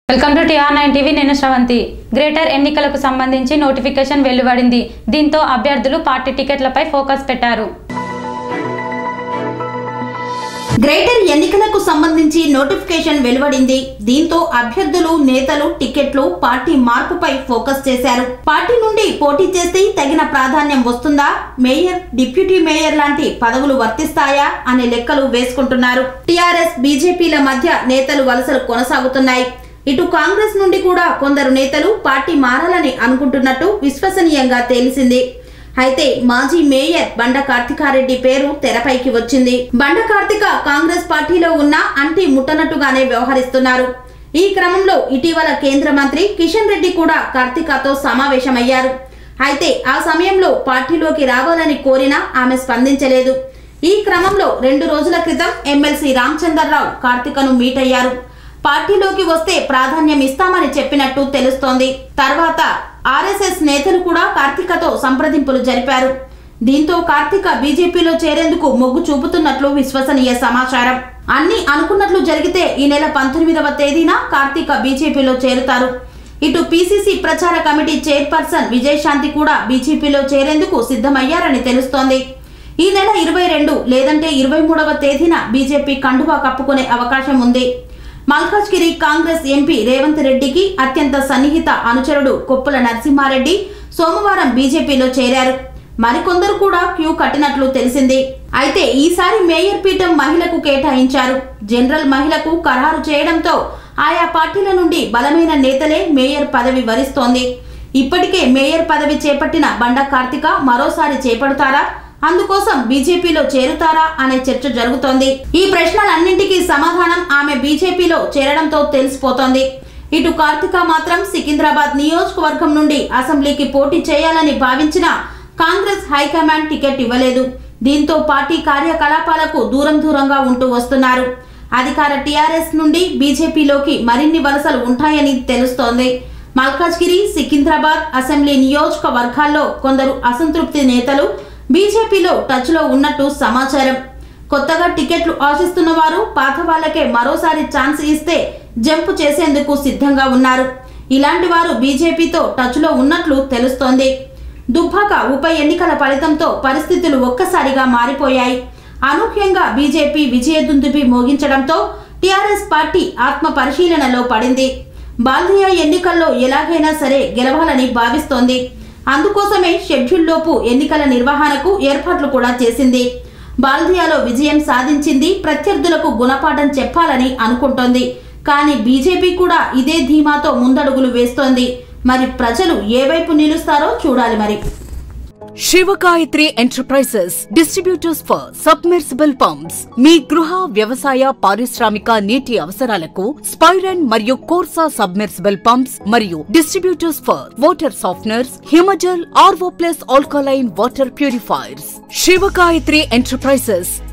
welcome to TR nine TV నేను Sravanthi greater ఎన్నికలకు సంబంధించి నోటిఫికేషన్ వెలువడింది దీంతో అభ్యర్థులు పార్టీ టికెట్లపై ఫోకస్ పెట్టారు గ్రేటర్ ఎన్నికలకు సంబంధించి నోటిఫికేషన్ వెలువడింది దీంతో అభ్యర్థులు నేతలు టికెట్లు పార్టీ మార్పుపై ఫోకస్ చేశారు పార్టీ నుండి పోటీ చేస్తే తగిన ప్రాధాన్యం వస్తుందా మేయర్ డిప్యూటీ మేయర్ లాంటి పదవులు వర్తిస్తాయా అనే లెక్కలు వేసుకుంటున్నారు టీఆర్ఎస్ బీజేపీల మధ్య నేతలు వలసలు కొనసాగుతున్నాయి ఇటు కాంగ్రెస్ నుండి కూడా కొందరు నేతలు పార్టీ మారాలని అనుకుంటున్నట్టు విశ్వసనీయంగా తేలిసింది అయితే మాజీ మేయర్ బండ కార్తికారెడ్డి పేరు తెరపైకి వచ్చింది బండ కార్తిక కాంగ్రెస్ పార్టీలో ఉన్న అంటి ముట్టనట్టుగానే వ్యవహరిస్తున్నారు ఈ క్రమంలో ఇటీవల కేంద్ర మంత్రి కిషన్ రెడ్డి కూడా కార్తికతో సమావేశమయ్యారు అయితే ఆ సమయంలో పార్టీలోకి రావాలని కోరినా ఆమె స్పందించలేదు ఈ క్రమంలో రెండు రోజుల క్రితం ఎమ్మెల్సీ రామచందర్రావు కార్తికను మీట్ అయ్యారు పార్టీలోకి వస్తే ప్రాధాన్యం ఇస్తామని చెప్పినట్టు తెలుస్తోంది తర్వాత ఆర్ఎస్ఎస్ నేతలు కూడా కార్తికతో సంప్రదింపులు జరిపారు దీంతో కార్తిక బీజేపీలో చేరేందుకు మొగ్గు చూపుతున్నట్లు విశ్వసనీయ సమాచారం అన్ని అనుకున్నట్లు జరిగితే ఈ నెల పంతొమ్మిదవ తేదీన కార్తిక బీజేపీలో చేరుతారు ఇటు పీసీసీ ప్రచార కమిటీ చైర్పర్సన్ విజయశాంతి కూడా బీజేపీలో చేరేందుకు సిద్ధమయ్యారని తెలుస్తోంది ఈ నెల ఇరవై రెండు లేదంటే ఇరవై మూడవ తేదీన బీజేపీ కండువా కప్పుకునే అవకాశం ఉంది మల్కాజ్గిరి కాంగ్రెస్ ఎంపీ రేవంత్ రెడ్డికి అత్యంత సన్నిహిత అనుచరుడు కొప్పుల నరసింహారెడ్డి సోమవారం బీజేపీలో చేరారు మరికొందరు కూడా క్యూ కట్టినట్లు తెలిసింది అయితే ఈసారి మేయర్ పీఠం మహిళకు కేటాయించారు జనరల్ మహిళకు ఖరారు చేయడంతో ఆయా పార్టీల నుండి బలమైన నేతలే మేయర్ పదవి వరిస్తోంది ఇప్పటికే మేయర్ పదవి చేపట్టిన బండ కార్తిక మరోసారి చేపడతారా అందుకోసం బీజేపీలో చేరుతారా అనే చర్చ జరుగుతోంది ఈ ప్రశ్నలన్నింటికీ సమాధానం ఆమె బీజేపీలో చేరడంతో తెలిసిపోతోంది ఇటు కార్తిక మాత్రం సికింద్రాబాద్ నియోజకవర్గం నుండి అసెంబ్లీకి పోటీ చేయాలని భావించిన కాంగ్రెస్ హైకమాండ్ టికెట్ ఇవ్వలేదు దీంతో పార్టీ కార్యకలాపాలకు దూరం దూరంగా ఉంటూ వస్తున్నారు అధికార టీఆర్ఎస్ నుండి బీజేపీలోకి మరిన్ని వలసలు ఉంటాయని తెలుస్తోంది మల్కాజ్గిరి సికింద్రాబాద్ అసెంబ్లీ నియోజకవర్గాల్లో కొందరు అసంతృప్తి నేతలు బీజేపీలో టచ్లో ఉన్నట్టు సమాచారం కొత్తగా టికెట్లు ఆశిస్తున్న వారు పాత వాళ్ళకే మరోసారి ఛాన్స్ ఇస్తే జంప్ చేసేందుకు సిద్ధంగా ఉన్నారు ఇలాంటి వారు బీజేపీతో టచ్లో ఉన్నట్లు తెలుస్తోంది దుబ్బాక ఉప ఎన్నికల ఫలితంతో పరిస్థితులు ఒక్కసారిగా మారిపోయాయి అనూహ్యంగా బీజేపీ విజయదుందుబి మోగించడంతో టీఆర్ఎస్ పార్టీ ఆత్మ పరిశీలనలో పడింది బాల్దియా ఎన్నికల్లో ఎలాగైనా సరే గెలవాలని భావిస్తోంది అందుకోసమే షెడ్యూల్లోపు ఎన్నికల నిర్వహణకు ఏర్పాట్లు కూడా చేసింది బాల్దియాలో విజయం సాధించింది ప్రత్యర్థులకు గుణపాఠం చెప్పాలని అనుకుంటోంది కానీ బీజేపీ కూడా ఇదే ధీమాతో ముందడుగులు వేస్తోంది మరి ప్రజలు ఏ వైపు నిలుస్తారో చూడాలి మరి Shivagayatri enterprises distributors for submersible pumps మీ గృహ వ్యవసాయ పారిశ్రామిక నీటి అవసరాలకు స్పైరన్ మరియు కోర్సా సబ్మెర్సిబుల్ పంప్స్ మరియు distributors for water softeners Himajal RO plus alkaline water purifiers Shivagayatri enterprises